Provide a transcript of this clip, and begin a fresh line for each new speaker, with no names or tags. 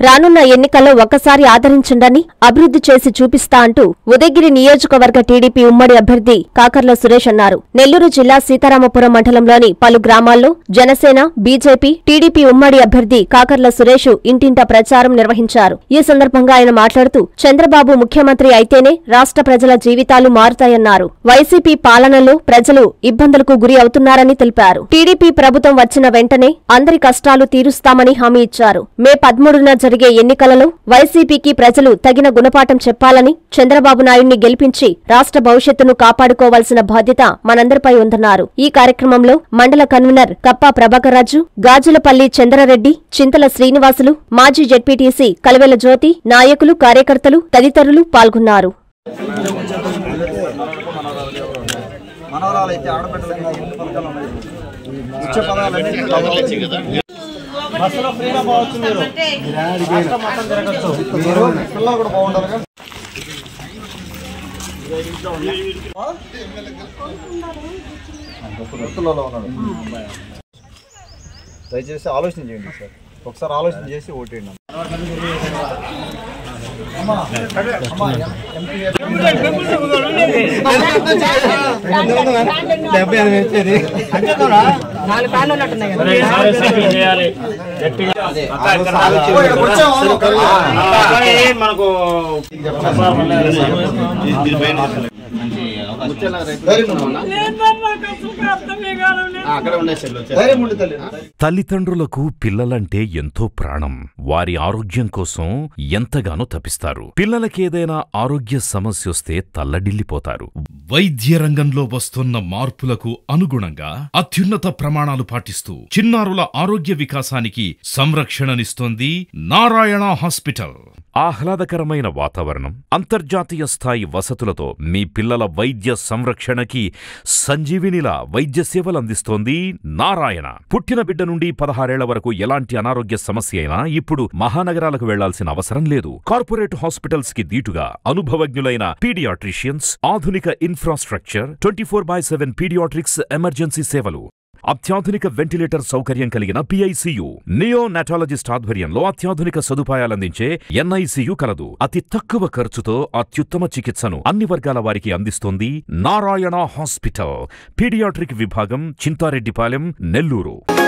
రానున్న ఎన్నికల్లో ఒక్కసారి ఆదరించండని అభివృద్ధి చేసి చూపిస్తా అంటూ ఉదయగిరి నియోజకవర్గ టీడీపీ ఉమ్మడి అభ్యర్థి కాకర్ల సురేష్ అన్నారు నెల్లూరు జిల్లా సీతారామపురం మండలంలోని పలు గ్రామాల్లో జనసేన బీజేపీ టీడీపీ ఉమ్మడి అభ్యర్థి కాకర్ల సురేష్ ఇంటింటా ప్రచారం నిర్వహించారు ఈ సందర్భంగా ఆయన మాట్లాడుతూ చంద్రబాబు ముఖ్యమంత్రి అయితేనే రాష్ట్ర ప్రజల జీవితాలు మారుతాయన్నారు వైసీపీ పాలనలో ప్రజలు ఇబ్బందులకు గురి అవుతున్నారని తెలిపారు టీడీపీ ప్రభుత్వం వచ్చిన వెంటనే అందరి కష్టాలు తీరుస్తామని హామీ ఇచ్చారు మే పదమూడున జరిగే ఎన్నికలలో వైసీపీకి ప్రజలు తగిన గుణపాఠం చెప్పాలని చంద్రబాబు నాయుడిని గెలిపించి రాష్ట్ర భవిష్యత్తును కాపాడుకోవాల్సిన బాధ్యత మనందరిపై ఉందన్నారు ఈ కార్యక్రమంలో మండల కన్వీనర్ కప్పా ప్రభాకర్రాజు గాజులపల్లి చంద్రరెడ్డి చింతల శ్రీనివాసులు మాజీ జెడ్పీటీసీ కలవెల జ్యోతి నాయకులు కార్యకర్తలు తదితరులు పాల్గొన్నారు
మనవరాలు అయితే ఆడబిడ్డలకి ముందు పథకాలు ఉన్నాయి ముఖ్య పదాలన్నీ బస్సులో ఫ్రీగా పోవచ్చు మీరు రాష్ట్రం మొత్తం తిరగచ్చు మీరు పిల్లలు కూడా బాగుండాలి కదా గుర్తులలో ఉన్నాడు దయచేసి ఆలోచన చేయండి సార్ ఒకసారి ఆలోచన చేసి ఓటేయండి అమ్మా అమ్మా ఎంపీ డెబ్బై ఎనిమిది వచ్చేది
మనకు
ధైర్యం ఉండి తల్లి
తల్లిదండ్రులకు పిల్లలంటే ఎంతో ప్రాణం వారి ఆరోగ్యం కోసం ఎంతగానో తపిస్తారు పిల్లలకేదైనా ఆరోగ్య సమస్యొస్తే తల్లడిల్లిపోతారు వైద్య రంగంలో వస్తున్న మార్పులకు అనుగుణంగా అత్యున్నత ప్రమాణాలు పాటిస్తూ చిన్నారుల ఆరోగ్య వికాసానికి సంరక్షణనిస్తోంది నారాయణ హాస్పిటల్ ఆహ్లాదకరమైన వాతావరణం అంతర్జాతీయ స్థాయి వసతులతో మీ పిల్లల వైద్య సంరక్షణకి సంజీవినిలా వైద్య సేవలు అందిస్తోంది నారాయణ పుట్టిన బిడ్డ నుండి పదహారేళ్ల వరకు ఎలాంటి అనారోగ్య సమస్య అయినా ఇప్పుడు మహానగరాలకు వెళ్లాల్సిన అవసరం లేదు కార్పొరేట్ హాస్పిటల్స్ కి దీటుగా అనుభవజ్ఞులైన పీడియాట్రిషియన్స్ ఆధునిక infrastructure twenty four by seven pediatrics emergency సేవలు అత్యాధునిక వెంటిలేటర్ సౌకర్యం కలిగిన పిఐసియు నియో నాటాలజిస్ట్ ఆధ్వర్యంలో అత్యాధునిక సదుపాయాలందించే ఎన్ఐసియు కలదు అతి తక్కువ ఖర్చుతో అత్యుత్తమ చికిత్సను అన్ని వర్గాల వారికి అందిస్తోంది నారాయణ హాస్పిటల్ పీడియాట్రిక్ విభాగం చింతారెడ్డిపాలెం నెల్లూరు